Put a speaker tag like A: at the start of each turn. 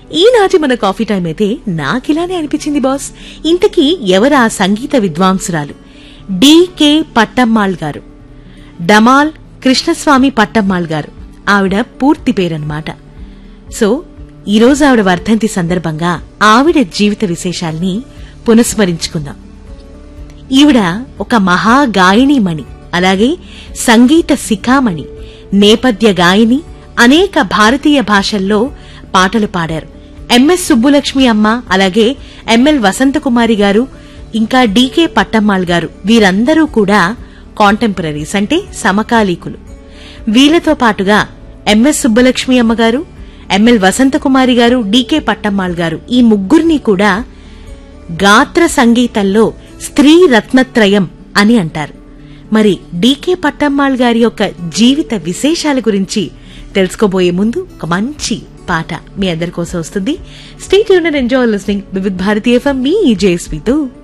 A: ఈనాటి మన coffee time అయితే నాకిలానే అనిపించింది బాస్ ఇంతకీ ఎవరా సంగీత విద్వాంసురాలు డికే పట్టమ్మాళ్ గారు డమాల్ కృష్ణస్వామి పట్టమ్మాళ్ గారు ఆవిడ పూర్తి పేరన్నమాట సో ఈరోజు ఆవిడ వర్ధంతి సందర్భంగా ఆవిడ జీవిత విశేషాల్ని పునస్మరించుకుందాం ఈవిడ ఒక మహా గాయనీమణి అలాగే సంగీత శిఖామణి నేపథ్య గాయని అనేక భారతీయ భాషల్లో పాటలు పాడారు ఎంఎస్ సుబ్బులక్ష్మి అమ్మ అలాగే ఎంఎల్ వసంతకుమారి గారు ఇంకా డీకే పట్టమ్మాళ్ గారు వీరందరూ కూడా కాంటెంపరీస్ అంటే సమకాలీకులు వీళ్లతో పాటుగా ఎంఎస్ సుబ్బలక్ష్మి అమ్మగారు ఎంఎల్ వసంతకుమారి గారు డీకే పట్టమ్మాళ్ గారు ఈ ముగ్గురిని కూడా గాత్ర సంగీతంలో స్త్రీ రత్నత్రయం అని అంటారు మరి డీకే పట్టమ్మాళ్ గారి యొక్క జీవిత విశేషాల గురించి తెలుసుకోబోయే ముందు ఒక మంచి పాట మీ అందరి కోసం వస్తుంది స్టేట్ యూనియన్ enjoy listening Vividh Bharati FM మీ జేఎస్వితో